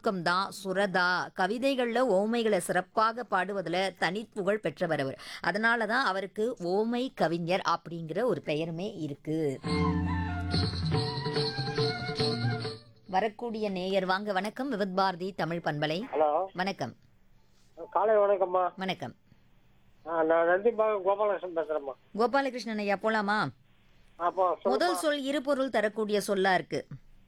சுருக்கம் தான் சுரதா கவிதைகள்ல ஓமைகளை சிறப்பாக பாடுவதுல தனிப்புகழ் பெற்றவர் அவர் அதனால தான் அவருக்கு ஓமை கவிஞர் அப்படிங்கிற ஒரு பெயருமே இருக்கு வரக்கூடிய நேயர் வாங்க வணக்கம் விவத் பாரதி தமிழ் பண்பலை ஹலோ வணக்கம் காலை வணக்கம்மா வணக்கம் ஆ, நான் நந்திபாகம் கோபாலகிருஷ்ணன் பேசுறேம்மா கோபாலகிருஷ்ணன் ஐயா போலாமா அப்போ முதல் சொல் இருபொருள் தரக்கூடிய சொல்லா இருக்கு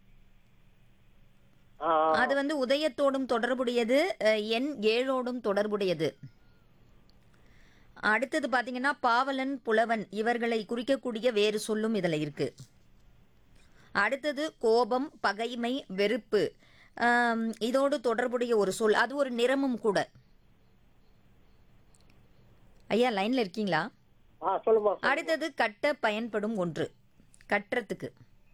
ஆ, ஆ. அது வந்து உதயத்தோடும் தொடர்புடையது அஹ், எண் ஏழோடும் தொடர்புடையது அடுத்தது பாத்தீங்கன்னா பாவலன் புலவன் இவர்களை குறிக்கக்கூடிய வேறு சொல்லும் இதுல இருக்கு அடுத்தது கோபம் பகைமை வெறுப்பு ஆம், இதோடு தொடர்புடைய ஒரு சொல் அது ஒரு நிறமும் கூட ஐயா லைன்ல இருக்கீங்களா ஆ சொல்லுமா சொல்லு. அடுத்தது கட்ட பயன்படும் ஒன்று கட்டுறதுக்கு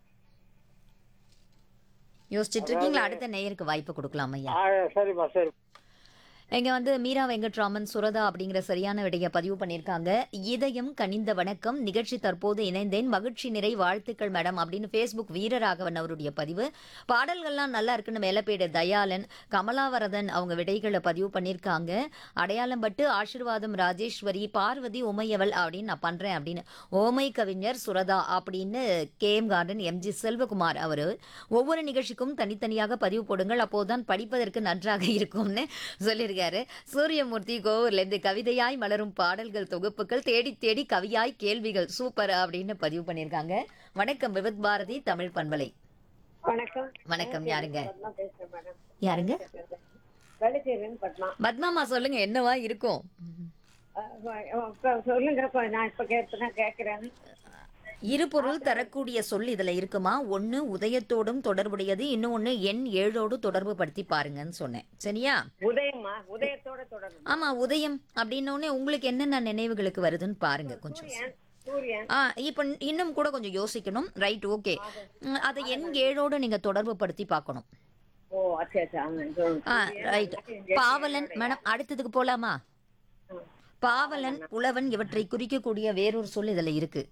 யோசிச்சுட்டு இருக்கீங்களா அடுத்த நேயருக்கு வாய்ப்பு கொடுக்கலாம் ஐயா ஆ சரிம்மா சரி இங்க வந்து மீரா வெங்கட்ராமன் சுரதா அப்படிங்கிற சரியான விடையை பதிவு பண்ணியிருக்காங்க இதயம் கனிந்த வணக்கம் நிகழ்ச்சி தற்போது இணைந்தேன் மகிழ்ச்சி நிறை வாழ்த்துக்கள் மேடம் அப்படின்னு ஃபேஸ்புக் வீரராகவன் அவருடைய பதிவு பாடல்கள்லாம் நல்லா இருக்குன்னு மேலப்பேடு தயாளன் கமலாவரதன் அவங்க விடைகளை பதிவு பண்ணியிருக்காங்க அடையாளம் பட்டு ஆசிர்வாதம் ராஜேஸ்வரி பார்வதி உமையவள் அப்படின்னு நான் பண்றேன் அப்படின்னு ஓமை கவிஞர் சுரதா அப்படின்னு K M garden M G Selvakumar அவர் ஒவ்வொரு நிகழ்ச்சிக்கும் தனித்தனியாக பதிவு போடுங்கள் அப்போதுதான் படிப்பதற்கு நன்றாக இருக்கும்னு சொல்லியிருக்காரு சூரியமூர்த்தி கோவூர்லேருந்து கவிதையாய் மலரும் பாடல்கள் தொகுப்புகள் தேடி தேடி கவியாய் கேள்விகள் சூப்பர் அப்படின்னு பதிவு பண்ணியிருக்காங்க வணக்கம் விவித் பாரதி தமிழ் பண்பலை வணக்கம் வணக்கம் யாருங்க பத்மா பேசுறேன் மேடம் யாருங்க வேலைச்சேரின்னு பத்மா பத்மாமா சொல்லுங்க என்னவா இருக்கும் அஹ் வ- இப்ப சொல்லுங்க இப்ப நான் இப்ப கேட்பேன் கேட்கிறேன் இருபொருள் தரக்கூடிய சொல் இதுல இருக்குமா ஒன்னு உதயத்தோடும் தொடர்புடையது இன்னொன்னு எண் ஏழோடு தொடர்பு படுத்தி பாருங்கன்னு சொன்னேன் சரியா உதயமா உதயத்தோட தொடரும் ஆமா உதயம் அப்படின்னோடனே உங்களுக்கு என்னென்ன நினைவுகளுக்கு வருதுன்னு பாருங்க கொஞ்சம் சூரியன் ஆ இப்போ இன்னும் கூட கொஞ்சம் யோசிக்கணும் ரைட் ஓகே அதை எண் ஏழோடு நீங்க தொடர்பு படுத்தி பார்க்கணும் ஓ அச்சா அச்சா ஆமா, இது ஆ ரைட் பாவலன் மேடம் அடுத்ததுக்கு போலாமா பாவலன் புலவன் இவற்றை குறிக்கக்கூடிய வேறொரு சொல் இதுல இருக்கு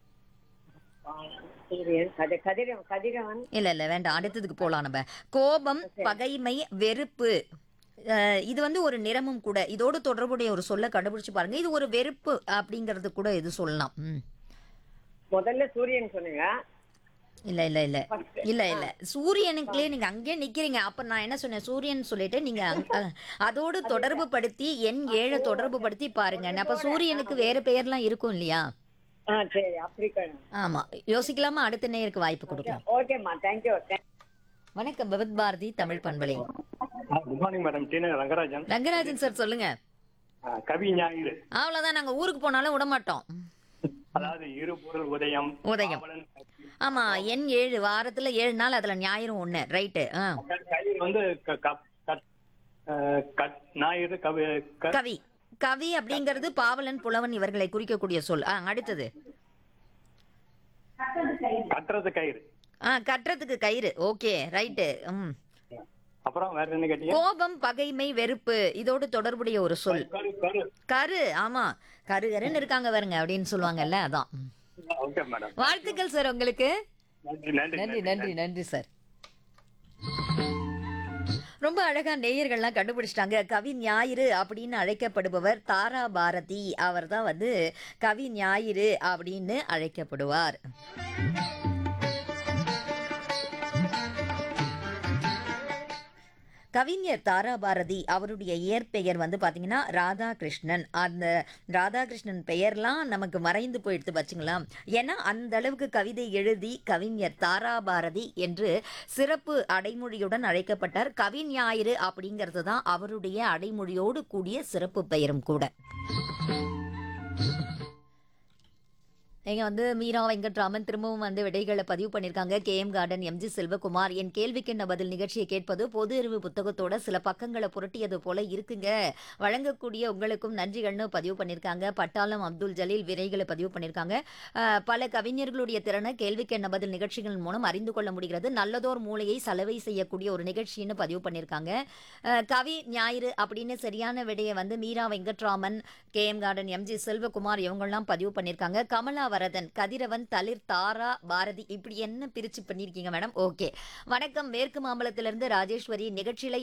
சூரியன் கதி கதிரவன் கதிரவன் இல்ல இல்ல வேண்டாம் அடுத்ததுக்கு போலாம் நம்ம கோபம் பகைமை வெறுப்பு அஹ், இது வந்து ஒரு நிறமும் கூட இதோடு தொடர்புடைய ஒரு சொல்ல கண்டுபிடிச்சு பாருங்க இது ஒரு வெறுப்பு அப்படிங்கறது கூட இது சொல்லலாம் ம். முதல்ல சூரியன் சொன்னீங்க இல்ல இல்ல இல்ல இல்ல இல்ல சூரியனுக்குள்ளே நீங்க அங்கேயே நிக்கிறீங்க அப்ப நான் என்ன சொன்னேன் சூரியன் சொல்லிட்டு நீங்க அங்க- அஹ், அதோடு தொடர்பு படுத்தி எண் ஏழை தொடர்பு படுத்தி பாருங்க அப்ப சூரியனுக்கு வேற பெயர்லாம் இருக்கும் இல்லையா ஆ சரி அப்படி கண் ஆமா யோசிக்கலாமா அடுத்த நேருக்கு வாய்ப்பு கொடுக்கலாம் ஓகேம்மா தேங்க்யூ வணக்கம் பகவத் பாரதி தமிழ் பண்பலை good morning madam T Rangarajan Rangarajan sir சொல்லுங்க ஆ, கவி ஞாயிறு அவ்வளவுதான் நாங்க ஊருக்கு போனாலும் விட மாட்டோம் அதாவது இரு பொருள் உதயம் உதயம். பாவலன், ஆமா எண் ஏழு வாரத்துல ஏழு நாள் அதுல ஞாயிறும் ஒண்ணு ரைட்டு க- கயிறு வந்து க- க- கட்- ஆ, கட்- ஞாயிறு கவி க- கவி கவி அப்படிங்கிறது பாவலன் புலவன் இவர்களை குறிக்கக்கூடிய சொல் ஆ அடுத்தது கட்டுறது கயிறு ஆ கட்டுறதுக்கு கயிறு ஓகே ரைட்டு ம் அப்புறம் வேற என்ன கேட்டீங்க கோபம் பகைமை வெறுப்பு இதோடு தொடர்புடைய ஒரு சொல் கரு கரு கரு ஆமா கரு கருன்னு இருக்காங்க பாருங்க அப்படின்னு சொல்லுவாங்கல்ல அதான் ம். ஓகே மேடம் வாழ்த்துக்கள் சார் உங்களுக்கு நன்றி நன்றி நன்றி நன்றி நன்றி சார் ரொம்ப அழகா நேயர்கள்லாம் கண்டுபிடிச்சிட்டாங்க கவி ஞாயிறு அப்படின்னு அழைக்கப்படுபவர் தாரா பாரதி அவர் தான் வந்து கவி ஞாயிறு அப்படின்னு அழைக்கப்படுவார் கவிஞர் தாராபாரதி அவருடைய இயற்பெயர் வந்து பார்த்தீங்கன்னா ராதாகிருஷ்ணன் அந்த ராதாகிருஷ்ணன் பெயர்லாம் நமக்கு மறைந்து போயிடுத்து வச்சுங்களா ஏன்னா அந்த அளவுக்கு கவிதை எழுதி கவிஞர் தாராபாரதி என்று சிறப்பு அடைமொழியுடன் அழைக்கப்பட்டார் கவி ஞாயிறு அப்படிங்கிறது தான் அவருடைய அடைமொழியோடு கூடிய சிறப்பு பெயரும் கூட இங்க வந்து மீரா வெங்கட்ராமன் திரும்பவும் வந்து விடைகளை பதிவு பண்ணியிருக்காங்க K M garden M G Selvakumar என் கேள்விக்கு என்ன பதில் நிகழ்ச்சியை கேட்பது பொது அறிவு புத்தகத்தோட சில பக்கங்களை புரட்டியது போல இருக்குங்க வழங்கக்கூடிய உங்களுக்கும் நன்றிகள்னு பதிவு பண்ணியிருக்காங்க பட்டாளம் அப்துல் ஜலீல் விரைகளை பதிவு பண்ணியிருக்காங்க அஹ், பல கவிஞர்களுடைய திறனை கேள்விக்கு என்ன பதில் நிகழ்ச்சிகள் மூலம் அறிந்து கொள்ள முடிகிறது நல்லதோர் மூளையை சலவை செய்யக்கூடிய ஒரு நிகழ்ச்சின்னு பதிவு பண்ணியிருக்காங்க அஹ், கவி ஞாயிறு அப்படின்னு சரியான விடையை வந்து Meera Venkatraman K M garden M G Selvakumar இவங்கெல்லாம் பதிவு பண்ணியிருக்காங்க கமலாவரதன் கதிரவன் தளிர் தாரா பாரதி இப்படி என்ன பிரிச்சு பண்ணியிருக்கீங்க மேடம் ஓகே வணக்கம் மேற்கு மாம்பலத்திலிருந்து ராஜேஸ்வரி நிகழ்ச்சியில